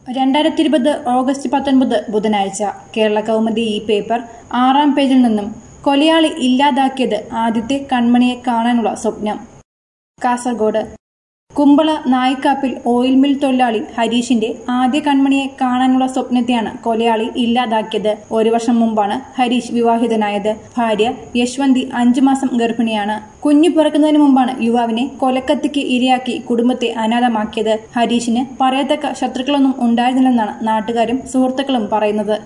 രണ്ടായിരത്തി ഇരുപത് ഓഗസ്റ്റ് പത്തൊൻപത് ബുധനാഴ്ച കേരള കൗമുദി ഈ പേപ്പർ ആറാം പേജിൽ നിന്നും കൊലയാളി ഇല്ലാതാക്കിയത് ആദ്യത്തെ കൺമണിയെ കാണാനുള്ള സ്വപ്നം കാസർഗോഡ് കുമ്പള നായിക്കാപ്പിൽ ഓയിൽ മിൽ തൊഴിലാളി ഹരീഷിന്റെ ആദ്യ കൺമണിയെ കാണാനുള്ള സ്വപ്നത്തെയാണ് കൊലയാളി ഇല്ലാതാക്കിയത് ഒരു വർഷം മുമ്പാണ് ഹരീഷ് വിവാഹിതനായത് ഭാര്യ യശ്വന്തി അഞ്ചു മാസം ഗർഭിണിയാണ് കുഞ്ഞു പിറക്കുന്നതിന് മുമ്പാണ് യുവാവിനെ കൊലക്കത്തിക്ക് ഇരയാക്കി കുടുംബത്തെ അനാഥമാക്കിയത് ഹരീഷിന് പറയത്തക്ക ശത്രുക്കളൊന്നും ഉണ്ടായിരുന്നില്ലെന്നാണ് നാട്ടുകാരും സുഹൃത്തുക്കളും പറയുന്നത്